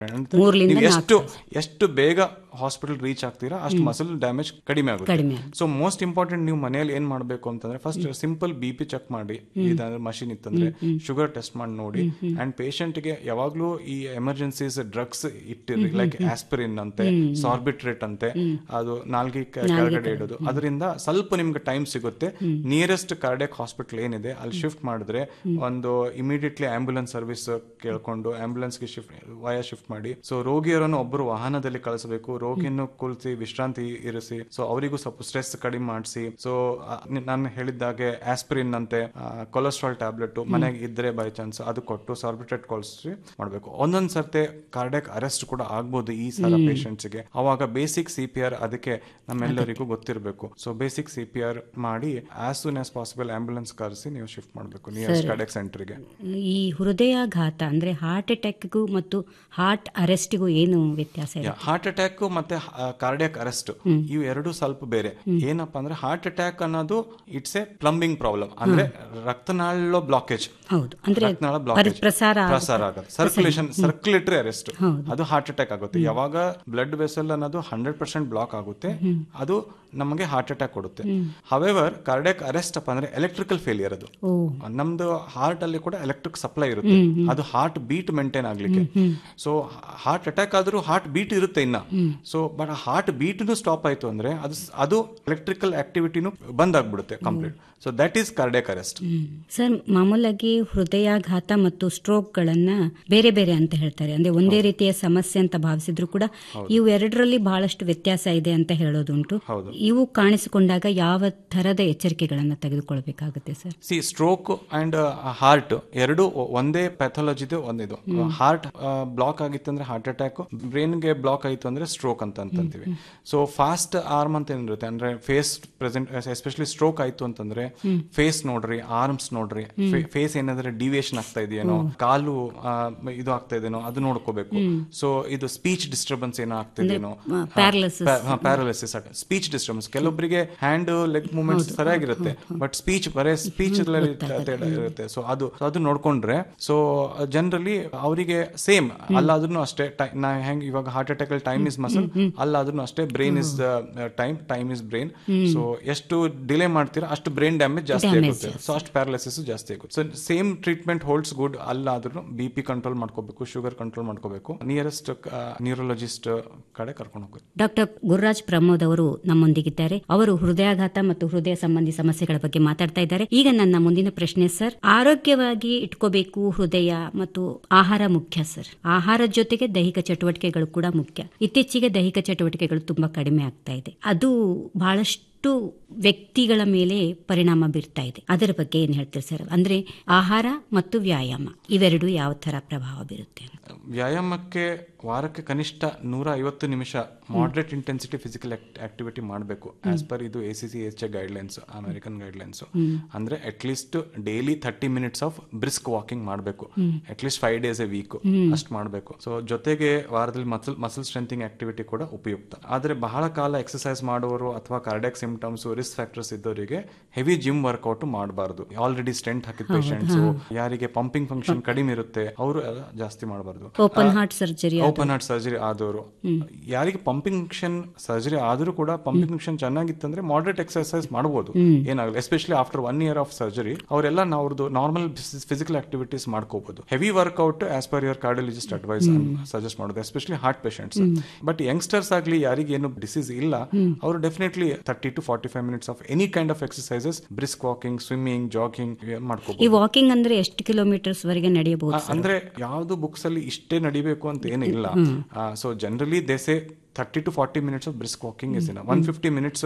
ಮೂರ್ಲಿಂದ ನೀವು ಎಷ್ಟು ಎಷ್ಟು ಬೇಗ ಹಾಸ್ಪಿಟಲ್ ರೀಚ್ ಆಗ್ತೀರಾ ಅಷ್ಟು ಮಸಲ್ ಡ್ಯಾಮೇಜ್ ಕಡಿಮೆ ಆಗುತ್ತೆ ಕಡಿಮೆ ಸೊ ಮೋಸ್ಟ್ ಇಂಪಾರ್ಟೆಂಟ್ ನೀವು ಮನೆಯಲ್ಲಿ ಏನ್ ಮಾಡಬೇಕು ಅಂತಂದ್ರೆ first simple B P check ಮಾಡಿ ಇದಂದ್ರೆ ಮಷಿನ್ ಇತ್ತಂದ್ರೆ ಶುಗರ್ ಟೆಸ್ಟ್ ಮಾಡಿ ನೋಡಿ ಅಂಡ್ ಪೇಷಂಟ್ ಗೆ ಯಾವಾಗ್ಲೂ ಈ ಎಮರ್ಜೆನ್ಸೀಸ್ ಡ್ರಗ್ಸ್ ಇಟ್ಟಿರಿ ಲೈಕ್ ಆಸ್ಪಿರಿನ್ ಅಂತೆ ಸಾರ್ಬಿಟ್ರೇಟ್ ಅಂತೆ ಅದು ನಾಲ್ಗೆ ಕ- ಕೆಳಗಡೆ ಇಡೋದು ಅದರಿಂದ ಸ್ವಲ್ಪ ನಿಮ್ಗೆ ಟೈಮ್ ಸಿಗುತ್ತೆ ನಿಯರೆಸ್ಟ್ ಕಾರ್ಡಿಯಕ್ ಹಾಸ್ಪಿಟಲ್ ಏನಿದೆ ಅಲ್ಲಿ ಶಿಫ್ಟ್ ಮಾಡಿದ್ರೆ ಒಂದು ಇಮಿಡಿಯೇಟ್ಲಿ ಆಂಬ್ಯುಲೆನ್ಸ್ ಸರ್ವಿಸ್ ಕೇಳ್ಕೊಂಡು ಆಂಬ್ಯುಲೆನ್ಸ್ ಗೆ ಶಿಫ್ಟ್ ವಯ ಶಿಫ್ಟ್ ಮಾಡಿ ಸೊ ರೋಗಿಯರನ್ನು ಒಬ್ಬರು ವಾಹನದಲ್ಲಿ ಕಳಿಸಬೇಕು ರೋಗಿಯನ್ನು ಕುಳಿಸಿ ವಿಶ್ರಾಂತಿ ಇರಿಸಿ ಸೊ ಅವರಿಗೂ ಸ್ವಲ್ಪ ಸ್ಟ್ರೆಸ್ ಕಡಿಮೆ ಮಾಡಿಸಿ ಸೊ ನಾನು ಹೇಳಿದ್ದಾಗೆ ಆಸ್ಪಿರಿನ್ ಅಂತೆ ಕೊಲೆಸ್ಟ್ರಾಲ್ ಟ್ಯಾಬ್ಲೆಟ್ ಮನೆಗೆ ಇದ್ರೆ ಬೈ ಚಾನ್ಸ್ ಅದು ಕೊಟ್ಟು ಸಾರ್ಬಿಟ್ರೇಟ್ ಕಳಿಸಿ ಮಾಡಬೇಕು ಒಂದೊಂದ್ ಸರ್ತೆ ಕಾರ್ಡಿಯಕ್ ಅರೆಸ್ಟ್ ಕೂಡ ಆಗ್ಬೋದು ಈ ಸಲ patients ಗೆ ಅವಾಗ ಬೇಸಿಕ್ ಸಿ ಪಿ ಆರ್ ಅದಕ್ಕೆ ನಮ್ಮೆಲ್ಲರಿಗೂ ಗೊತ್ತಿರಬೇಕು so basic C P R ಮಾಡಿ as soon as possible ambulance ಕರೆಸಿ ನೀವು ಶಿಫ್ಟ್ ಮಾಡಬೇಕು ನಿಯರೆಸ್ಟ್ ಕಾರ್ಡಿಯಕ್ ಸೆಂಟರ್ಗೆ ಈ ಹೃದಯಾಘಾತ ಅಂದ್ರೆ ಹಾರ್ಟ್ ಅಟ್ಯಾಕ್ಗೂ ಮತ್ತು ಹಾರ್ಟ್ ಅರೆಸ್ಟ್ಗೂ ಏನು ವ್ಯತ್ಯಾಸ ಇದೆ ಹಾರ್ಟ್ ಅಟ್ಯಾಕ್ ಮತ್ತೆ ಕಾರ್ಡಿಯಕ್ ಅರೆಸ್ಟ್ ಇವು ಎರಡು ಸ್ವಲ್ಪ ಬೇರೆ ಏನಪ್ಪಾ ಅಂದ್ರೆ ಹಾರ್ಟ್ ಅಟ್ಯಾಕ್ ಅನ್ನೋದು ಇಟ್ಸ್ ಎ ಪ್ಲಂಬಿಂಗ್ ಪ್ರಾಬ್ಲಮ್ ಅಂದ್ರೆ ರಕ್ತನಾಳ ಬ್ಲಾಕೇಜ್ ಹೌದು ಅಂದ್ರೆ ರಕ್ತನಾಳ ಪರಿ- ಬ್ಲಾಕೇಜ್ ಪ್ರಸಾರ ಪ್ರಸಾರ ಆಗುತ್ತೆ ಸರ್ಕ್ಯುಲೇಷನ್ ಸರ್ಕ್ಯುಲೇಟರಿ ಅರೆಸ್ಟ್ ಅದು ಹಾರ್ಟ್ ಅಟ್ಯಾಕ್ ಆಗುತ್ತೆ ಯಾವಾಗ ಬ್ಲಡ್ ವೆಸಲ್ ಅನ್ನೋದು ಹಂಡ್ರೆಡ್ ಪರ್ಸೆಂಟ್ ಬ್ಲಾಕ್ ಆಗುತ್ತೆ ಅದು ನಮಗೆ ಹಾರ್ಟ್ ಅಟ್ಯಾಕ್ ಕೊಡುತ್ತೆ ಹವೆವರ್ ಕಾರ್ಡಿಯಕ್ ಅರೆಸ್ಟ್ ಅಪ್ಪ ಅಂದ್ರೆ ಎಲೆಕ್ಟ್ರಿಕಲ್ ಫೇಲಿಯರ್ ಅದು ಓ ನಮ್ದು ಹಾರ್ಟ್ ಅಲ್ಲಿ ಕೂಡ ಎಲೆಕ್ಟ್ರಿಕ್ ಸಪ್ಲೈ ಇರುತ್ತೆ ಅದು ಹಾರ್ಟ್ ಬೀಟ್ ಮೇಂಟೈನ್ ಆಗ್ಲಿಕ್ಕೆ ಸೊ ಹಾರ್ಟ್ ಅಟ್ಯಾಕ್ ಆದ್ರೂ ಹಾರ್ಟ್ ಬೀಟ್ ಇರುತ್ತೆ ಇನ್ನ ಸೊ ಬಟ್ ಹಾರ್ಟ್ ಬೀಟ್ನು ಸ್ಟಾಪ್ ಆಯ್ತು ಅಂದ್ರೆ ಅದು ಅದು ಎಲೆಕ್ಟ್ರಿಕಲ್ ಆಕ್ಟಿವಿಟಿನು ಬಂದ್ ಆಗ್ಬಿಡುತ್ತೆ complete so that is cardiac arrest sir ಮಾಮೂಲಾಗಿ ಹೃದಯಾಘಾತ ಮತ್ತು ಸ್ಟ್ರೋಕ್ಗಳನ್ನ ಬೇರೆ ಬೇರೆ ಅಂತ ಹೇಳ್ತಾರೆ ಅಂದ್ರೆ ಒಂದೇ ರೀತಿಯ ಸಮಸ್ಯೆ ಅಂತ ಭಾವಿಸಿದ್ರು ಕೂಡ ಇವು ಎರಡರಲ್ಲಿ ಬಹಳಷ್ಟು ವ್ಯತ್ಯಾಸ ಇದೆ ಅಂತ ಹೇಳೋದುಂಟು ಹೌದು. ಇವು ಕಾಣಿಸಿಕೊಂಡಾಗ ಯಾವ ತರದ ಎಚ್ಚರಿಕೆಗಳನ್ನ ತೆಗೆದುಕೊಳ್ಬೇಕಾಗುತ್ತೆ ಸರ್ ಸಿ ಸ್ಟ್ರೋಕ್ ಅಂಡ್ ಹಾರ್ಟ್ ಎರಡು ಒಂದೇ ಪ್ಯಾಥಾಲಜಿದು ಒಂದಿದು ಹಾರ್ಟ್ ಬ್ಲಾಕ್ ಆಗಿತ್ತು ಅಂದ್ರೆ ಹಾರ್ಟ್ ಅಟ್ಯಾಕ್ ಬ್ರೈನ್ಗೆ ಬ್ಲಾಕ್ ಆಯಿತು ಅಂದ್ರೆ ಸ್ಟ್ರೋಕ್ ಅಂತ ಅಂತೀವಿ ಸೊ ಫಾಸ್ಟ್ ಆರ್ಮ್ ಅಂತ ಏನಿರುತ್ತೆ ಅಂದ್ರೆ ಫೇಸ್ ಪ್ರೆಸೆಂಟ್ ಎಸ್ಪೆಷಲಿ ಸ್ಟ್ರೋಕ್ ಆಯ್ತು ಅಂತಂದ್ರೆ ಫೇಸ್ ನೋಡ್ರಿ ಆರ್ಮ್ಸ್ ನೋಡ್ರಿ ಫೇಸ್ ಏನಾದ್ರೆ ಡಿವಿಯೇಷನ್ ಆಗ್ತಾ ಇದೆಯೇನೋ ಕಾಲು ಆ, ಇದು ಆಗ್ತಾ ಇದೆನೋ ಅದು ನೋಡ್ಕೋಬೇಕು ಸೊ ಇದು ಸ್ಪೀಚ್ ಡಿಸ್ಟರ್ಬೆನ್ಸ್ ಏನೋ ಆಗ್ತಿದೇನೋ ಪ್ಯಾರಲಿಸಿಸ್ ಪ್ಯಾರಲಿಸಿಸ್ ಸ್ಪೀಚ್ ಡಿಸ್ಟರ್ಬೆನ್ಸ್ ಕೆಲವೊಬ್ಬರಿಗೆ ಹ್ಯಾಂಡ್ ಲೆಗ್ ಮೂವ್ಮೆಂಟ್ಸ್ ಸರಿಯಾಗಿರುತ್ತೆ ಬಟ್ ಸ್ಪೀಚ್ ಬರೇ ಸ್ಪೀಚ್ ಇರುತ್ತೆ ಸೊ ಅದು so ಅದು ನೋಡ್ಕೊಂಡ್ರೆ ಸೊ ಜನರಲಿ ಅವರಿಗೆ ಸೇಮ್ ಅಲ್ಲಾದ್ರೂ ಅಷ್ಟೇ ti- ನಾ ಹೆಂಗ್ ಇವಾಗ ಹಾರ್ಟ್ ಅಟ್ಯಾಕ್ ಅಲ್ಲಿ ಟೈಮ್ ಇಸ್ ಮಸಲ್ ಅಲ್ಲಾದ್ರೂ ಅಷ್ಟೇ brain is time time is brain so ಎಷ್ಟು ಡಿಲೇ ಮಾಡ್ತೀರಾ ಅಷ್ಟು ಬ್ರೈನ್ ಡ್ಯಾಮೇಜ್ ಜಾಸ್ತಿ ಆಗುತ್ತೆ ಸೊ ಅಷ್ಟು ಪ್ಯಾರಲಿಸಿಸ್ ಜಾಸ್ತಿ ಆಗುತ್ತೆ so same treatment holds good ಅಲ್ಲಾದ್ರೂ ಬಿ ಪಿ ಕಂಟ್ರೋಲ್ ಮಾಡ್ಕೋಬೇಕು ಶುಗರ್ ಕಂಟ್ರೋಲ್ ಮಾಡ್ಕೋಬೇಕು ನಿಯರೆಸ್ಟ್ ನ್ಯೂರೋಲಜಿಸ್ಟ್ ಕಡೆ ಕರ್ಕೊಂಡು ಹೋಗ್ಬೇಕು ಡಾಕ್ಟರ್ ಗುರುರಾಜ್ ಪ್ರಮೋದ್ ಅವರು ನಮ್ಮೊಂದಿಗಿದ್ದಾರೆ ಅವರು ಹೃದಯಾಘಾತ ಮತ್ತು ಹೃದಯ ಸಂಬಂಧಿ ಸಮಸ್ಯೆಗಳ ಬಗ್ಗೆ ಮಾತಾಡ್ತಾ ಇದ್ದಾರೆ ಈಗ ನನ್ನ ಮುಂದಿನ ಪ್ರಶ್ನೆ ಸರ್ ಆರೋಗ್ಯವಾಗಿ ಇಟ್ಕೋಬೇಕು ಹೃದಯ ಮತ್ತು ಆಹಾರ ಮುಖ್ಯ ಸರ್ ಆಹಾರದ ಜೊತೆಗೆ ದೈಹಿಕ ಚಟುವಟಿಕೆಗಳು ಕೂಡ ಮುಖ್ಯ ಇತ್ತೀಚೆಗೆ ದೈಹಿಕ ಚಟುವಟಿಕೆಗಳು ತುಂಬಾ ಕಡಿಮೆ ಆಗ್ತಾ ಇದೆ ಅದು ಬಹಳಷ್ಟು ವ್ಯಕ್ತಿಗಳ ಮೇಲೆ ಪರಿಣಾಮ ಬೀರ್ತಾ ಇದೆ ಅದರ ಬಗ್ಗೆ ಏನ್ ಹೇಳ್ತೀರಿ ಸರ್ ಅಂದ್ರೆ ಆಹಾರ ಮತ್ತು ವ್ಯಾಯಾಮ ಇವೆರಡು ಯಾವ ತರ ಪ್ರಭಾವ ಬೀರುತ್ತೆ ವ್ಯಾಯಾಮಕ್ಕೆ ವಾರಕ್ಕೆ ಕನಿಷ್ಠ ನೂರ ಐವತ್ತು ನಿಮಿಷ ಮಾಡ್ರೇಟ್ ಇಂಟೆನ್ಸಿಟಿ ಫಿಸಿಕಲ್ ಆಕ್ಟಿವಿಟಿ ಮಾಡಬೇಕು ಆಸ್ ಪರ್ ಇದು A C C H guidelines American guidelines ಅಂದ್ರೆ at least daily thirty minutes of brisk walking ಮಾಡಬೇಕು at least five days a week ಅಷ್ಟು ಮಾಡಬೇಕು ಸೊ ಜೊತೆಗೆ ವಾರದಲ್ಲಿ ಮಸಲ್ ಮಸಲ್ ಸ್ಟ್ರೆಂಥಿಂಗ್ ಆಕ್ಟಿವಿಟಿ ಕೂಡ ಉಪಯುಕ್ತ ಆದ್ರೆ ಬಹಳ ಕಾಲ ಎಕ್ಸರ್ಸೈಸ್ ಮಾಡುವವರು ಅಥವಾ ಕಾರ್ಡಿಯಾಕ್ ಸಿಂಪ್ಟಮ್ಸ್ ರಿಸ್ಕ್ ಫ್ಯಾಕ್ಟರ್ಸ್ ಇದ್ದವರಿಗೆ ಹೆವಿ ಜಿಮ್ ವರ್ಕೌಟ್ ಮಾಡಬಾರ್ದು ಆಲ್ರೆಡಿ ಸ್ಟೆಂಟ್ ಹಾಕಿದ ಪೇಷಂಟ್ಸ್ ಯಾರಿಗೆ ಪಂಪಿಂಗ್ ಫಂಕ್ಷನ್ ಕಡಿಮೆ ಇರುತ್ತೆ ಅವರು ಜಾಸ್ತಿ ಮಾಡಬಾರ್ದು open heart surgery open heart surgery ಆದವರು ಯಾರಿಗೆ ಪಂಪಿಂಗ್ ಫಂಕ್ಷನ್ ಸರ್ಜರಿ ಆದ್ರೂ ಕೂಡ ಪಂಪಿಂಗ್ ಫಂಕ್ಷನ್ ಚೆನ್ನಾಗಿತ್ತಂದ್ರೆ ಮಾಡರೇಟ್ ಎಕ್ಸರ್ಸೈಸ್ ಮಾಡಬಹುದು ಏನಾಗಲ್ಲ especially after one year of surgery ಅವರೆಲ್ಲ ಅವ್ರದ್ದು ನಾರ್ಮಲ್ ಫಿಸಿಕಲ್ ಆಕ್ಟಿವಿಟೀಸ್ ಮಾಡ್ಕೋಬಹುದು heavy workout as per your cardiologist advice suggest ಮಾಡೋದು especially heart patients but youngsters ಆಗಲಿ ಯಾರಿಗೆ ಏನು ಡಿಸೀಸ್ ಇಲ್ಲ ಅವರು definitely thirty to forty five minutes of any kind of exercises brisk walking swimming jogging ಈ ಮಾಡ್ಕೋಬಹುದು walking ಅಂದ್ರೆ ಎಷ್ಟು ಕಿಲೋಮೀಟರ್ಸ್ ವರೆಗೆ ನಡೆಯಬಹುದು ಆ, ಅಂದ್ರೆ ಯಾವ್ದು ಬುಕ್ಸ್ ಅಲ್ಲಿ ಇಷ್ಟೇ ನಡಿಬೇಕು ಅಂತ ಏನು ಇಲ್ಲ so generally these thirty to forty minutes of brisk walking is one fifty minutes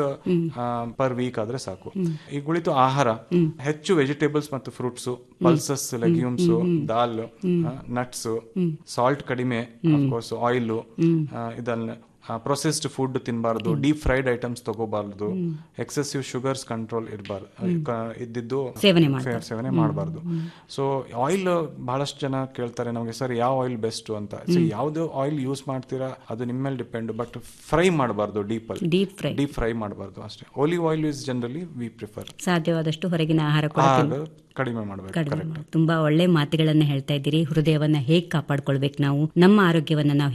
per week ಆದ್ರೆ ಸಾಕು ಈಗ ಉಳಿತು ಆಹಾರ ಹೆಚ್ಚು ವೆಜಿಟೇಬಲ್ಸ್ ಮತ್ತು fruits pulses legumes dal nuts salt ಕಡಿಮೆ ಕೋರ್ಸ್ ಆಯಿಲ್ ಇದನ್ನ ಪ್ರೊಸೆಸ್ಡ್ ಫುಡ್ ತಿನ್ನಬಾರ್ದು ಡೀಪ್ ಫ್ರೈಡ್ ಐಟಮ್ಸ್ ತಗೋಬಾರ್ದು ಎಕ್ಸೆಸಿವ್ ಶುಗರ್ಸ್ ಕಂಟ್ರೋಲ್ ಇರಬಾರ್ದು ಇದ್ದಿದ್ದು ಸೇವನೆ ಫೇ- ಸೇವನೆ ಮಾಡಬಾರ್ದು ಸೊ ಆಯಿಲ್ ಬಹಳಷ್ಟು ಜನ ಕೇಳ್ತಾರೆ ನಮಗೆ ಸರ್ ಯಾವ ಆಯಿಲ್ ಬೆಸ್ಟ್ ಅಂತ ಸೊ ಯಾವ್ದು ಆಯಿಲ್ ಯೂಸ್ ಮಾಡ್ತೀರಾ ಅದು ನಿಮ್ಮ ಮೇಲೆ ಡಿಪೆಂಡ್ ಬಟ್ ಫ್ರೈ ಮಾಡಬಾರ್ದು ಡೀಪ್ ಅಲ್ಲಿ ಡೀಪ್ ಫ್ರೈ ಡೀಪ್ ಫ್ರೈ ಮಾಡಬಾರ್ದು ಅಷ್ಟೇ olive oil is generally we prefer ಸಾಧ್ಯವಾದಷ್ಟು ಹೊರಗಿನ ಆಹಾರ ಕೂಡ ತಿನ್- ಕಡಿಮೆ ಮಾಡಬೇಕು ಕಡಿಮೆ ಮಾಡು. ತುಂಬಾ ಒಳ್ಳೆ ಮಾತುಗಳನ್ನ ಹೇಳ್ತಾ ಇದ್ದೀರಿ ಹೃದಯವನ್ನ ಹೇಗ್ ಕಾಪಾಡ್ಕೊಳ್ಬೇಕು ನಾವು ನಮ್ಮ ಆರೋಗ್ಯವನ್ನ ನಾವು